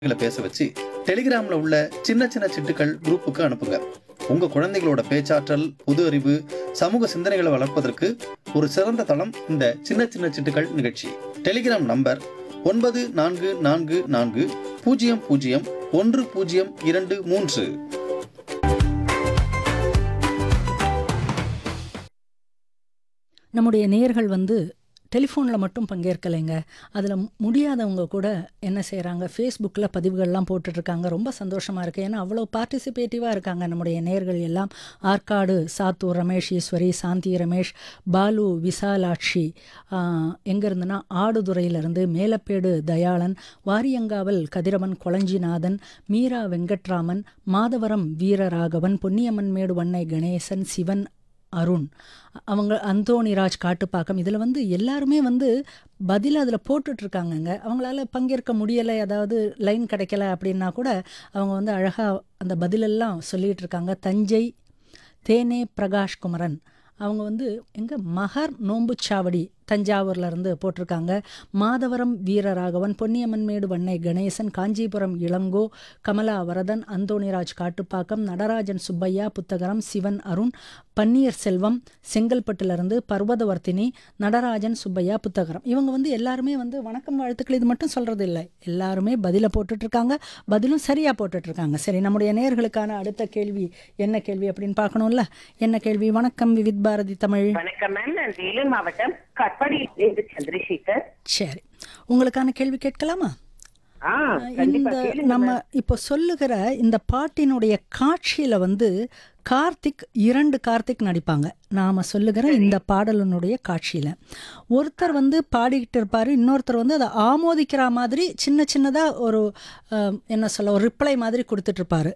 குழந்தைகளை பேச வச்சு டெலிகிராம்ல உள்ள சின்ன சின்ன சிட்டுக்கள் குரூப்புக்கு அனுப்புங்க உங்க குழந்தைகளோட பேச்சாற்றல் புது அறிவு சமூக சிந்தனைகளை வளர்ப்பதற்கு ஒரு சிறந்த தளம் இந்த சின்ன சின்ன சிட்டுக்கள் நிகழ்ச்சி டெலிகிராம் நம்பர் ஒன்பது நான்கு நான்கு நான்கு பூஜ்ஜியம் பூஜ்ஜியம் ஒன்று பூஜ்ஜியம் இரண்டு மூன்று நம்முடைய நேயர்கள் வந்து டெலிஃபோனில் மட்டும் பங்கேற்கலைங்க அதில் முடியாதவங்க கூட என்ன செய்கிறாங்க ஃபேஸ்புக்கில் பதிவுகள்லாம் போட்டுட்ருக்காங்க ரொம்ப சந்தோஷமாக இருக்குது ஏன்னா அவ்வளோ பார்ட்டிசிபேட்டிவாக இருக்காங்க நம்முடைய நேயர்கள் எல்லாம் ஆற்காடு சாத்தூர் ரமேஷ் ஈஸ்வரி சாந்தி ரமேஷ் பாலு விசாலாட்சி எங்கே இருந்துன்னா ஆடுதுறையிலிருந்து மேலப்பேடு தயாளன் வாரியங்காவல் கதிரவன் கொளஞ்சிநாதன் மீரா வெங்கட்ராமன் மாதவரம் வீரராகவன் பொன்னியம்மன் மேடு வண்ணை கணேசன் சிவன் அருண் அவங்க அந்தோணிராஜ் காட்டுப்பாக்கம் இதில் வந்து எல்லாருமே வந்து பதில் அதில் போட்டுட்ருக்காங்கங்க அவங்களால பங்கேற்க முடியலை அதாவது லைன் கிடைக்கல அப்படின்னா கூட அவங்க வந்து அழகாக அந்த பதிலெல்லாம் சொல்லிகிட்டு இருக்காங்க தஞ்சை தேனே பிரகாஷ் குமரன் அவங்க வந்து எங்க மகர் நோம்புச்சாவடி தஞ்சாவூர்ல இருந்து போட்டிருக்காங்க மாதவரம் வீரராகவன் பொன்னியம்மன் மேடு வண்ணை கணேசன் காஞ்சிபுரம் இளங்கோ கமலா வரதன் அந்தோணிராஜ் காட்டுப்பாக்கம் நடராஜன் சுப்பையா புத்தகரம் சிவன் அருண் பன்னீர் செல்வம் செங்கல்பட்டுலேருந்து பர்வதவர்த்தினி நடராஜன் சுப்பையா புத்தகரம் இவங்க வந்து எல்லாருமே வந்து வணக்கம் வாழ்த்துக்கள் இது மட்டும் சொல்றது இல்லை எல்லாருமே பதிலை போட்டுட்டு இருக்காங்க பதிலும் சரியா போட்டுட்டு இருக்காங்க சரி நம்முடைய நேயர்களுக்கான அடுத்த கேள்வி என்ன கேள்வி அப்படின்னு பார்க்கணும்ல என்ன கேள்வி வணக்கம் விவித் பாரதி தமிழ் வணக்கம் மேம் நான் வேலூர் மாவட்டம் கட்பாடியிலிருந்து சந்திரசேகர் சரி உங்களுக்கான கேள்வி கேட்கலாமா ஆ கண்டிப்பா இந்த கேளுங்க நம்ம ma'am. இப்போ சொல்லுகிற இந்த பாட்டினுடைய காட்சியில வந்து கார்த்திக் இரண்டு கார்த்திக் நடிப்பாங்க நாம சொல்லுகிற இந்த பாடலினுடைய காட்சியில ஒருத்தர் வந்து பாடிக்கிட்டு இருப்பாரு இன்னொருத்தர் வந்து அதை ஆமோதிக்கிற மாதிரி சின்ன சின்னதா ஒரு அஹ், என்ன சொல்ல ஒரு ரிப்ளை மாதிரி கொடுத்துட்டு இருப்பாரு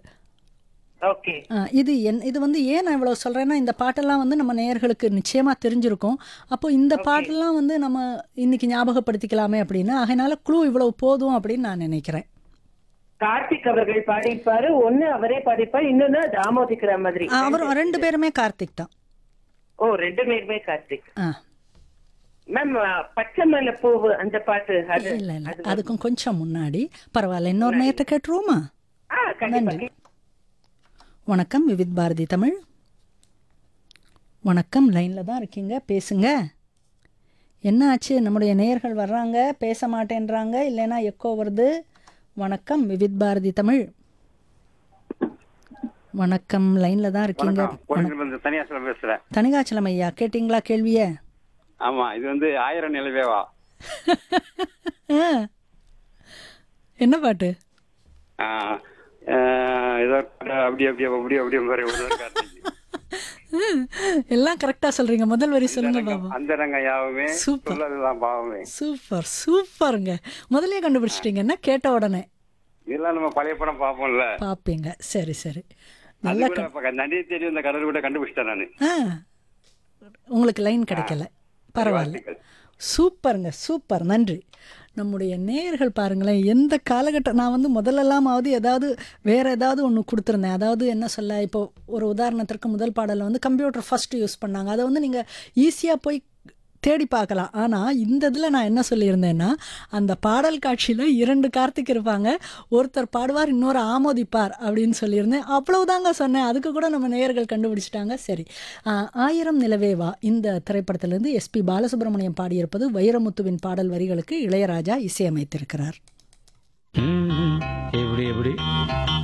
ஓகே அஹ், இது என் இது வந்து ஏன் நான் இவ்வளோ சொல்கிறேன்னா இந்த பாட்டெல்லாம் வந்து நம்ம நேயர்களுக்கு நிச்சயமாக தெரிஞ்சிருக்கும் அப்போ இந்த பாட்டெல்லாம் வந்து நம்ம இன்னைக்கு ஞாபகப்படுத்திக்கலாமே அப்படின்னு அதனால குழு இவ்வளவு போதும் அப்படின்னு நான் நினைக்கிறேன் கார்த்திக் அவர்கள் பாடிப்பாரு ஒண்ணு அவரே பாடிப்பாரு இன்னொன்னு அது ஆமோதிக்கிற மாதிரி அவர் ரெண்டு பேருமே கார்த்திக் தான் ஓ ரெண்டு பேருமே கார்த்திக் ஆ மேம் பச்சை மலை பூவு அந்த பாட்டு அது இல்லை இல்லை அதுக்கும் கொஞ்சம் முன்னாடி பரவாயில்ல இன்னொரு நேரத்தை கேட்டுருவோமா ஆ கண்டிப்பா நன்றி வணக்கம் விவித் பாரதி தமிழ் வணக்கம் லைனில் தான் இருக்கீங்க பேசுங்க என்ன ஆச்சு நம்முடைய நேயர்கள் வர்றாங்க பேச மாட்டேன்றாங்க இல்லைன்னா எக்கோ வருது வணக்கம் விவித் பாரதி தமிழ் வணக்கம் லைனில் தான் இருக்கீங்க கோயிலுக்கு வந்து தனியாசில பேசுறேன் தனிகாச்சலம் ஐயா கேட்டிங்களா கேள்விய ஆமா இது வந்து ஆயிரம் நிலவேவா ஆ. என்ன பாட்டு ஆ, ஆ, ஏதோ அப்படி அப்படி அப்படி அப்படி மாதிரி ஒரு நாள் கார்த்திக். எல்லாம் கரெக்டா சொல்றீங்க முதல் வரி சொல்லுங்க பாபா அந்த ரங்க யாவுமே சூப்பர். சொல்லதுதான் பாவமே சூப்பர் சூப்பருங்க முதல்லயே கண்டுபிடிச்சிட்டீங்க என்ன கேட்ட உடனே இதெல்லாம் நம்ம பழைய படம் பார்ப்போம்ல பாப்பீங்க சரி சரி அது நல்லா கூட இப்ப நன்றி தெரியும் இந்த கடல் கூட கண்டுபிடிச்சிட்டேன் நானு ஆ உங்களுக்கு லைன் கிடைக்கல பரவாயில்ல வாழ்த்துக்கள். சூப்பருங்க சூப்பர் நன்றி நம்முடைய நேயர்கள் பாருங்களேன் எந்த காலகட்டம் நான் வந்து முதல்லலாமாவது ஏதாவது வேற ஏதாவது ஒன்று கொடுத்துருந்தேன் அதாவது என்ன சொல்ல இப்போ ஒரு உதாரணத்திற்கு முதல் பாடலில் வந்து கம்ப்யூட்டர் ஃபர்ஸ்ட் யூஸ் பண்ணாங்க அதை வந்து நீங்கள் ஈஸியாக போய் தேடி பார்க்கலாம் ஆனால் இந்த இதில் நான் என்ன சொல்லியிருந்தேன்னா அந்த பாடல் காட்சியில் இரண்டு கார்த்திக் இருப்பாங்க ஒருத்தர் பாடுவார் இன்னொரு ஆமோதிப்பார் அப்படின்னு சொல்லியிருந்தேன் அவ்வளவுதாங்க சொன்னேன் அதுக்கு கூட நம்ம நேயர்கள் கண்டுபிடிச்சிட்டாங்க சரி ஆஹ், ஆயிரம் நிலவேவா இந்த திரைப்படத்திலிருந்து எஸ்பி பாலசுப்ரமணியம் பாடியிருப்பது வைரமுத்துவின் பாடல் வரிகளுக்கு இளையராஜா இசையமைத்திருக்கிறார் ம், ம். எப்படி எப்படி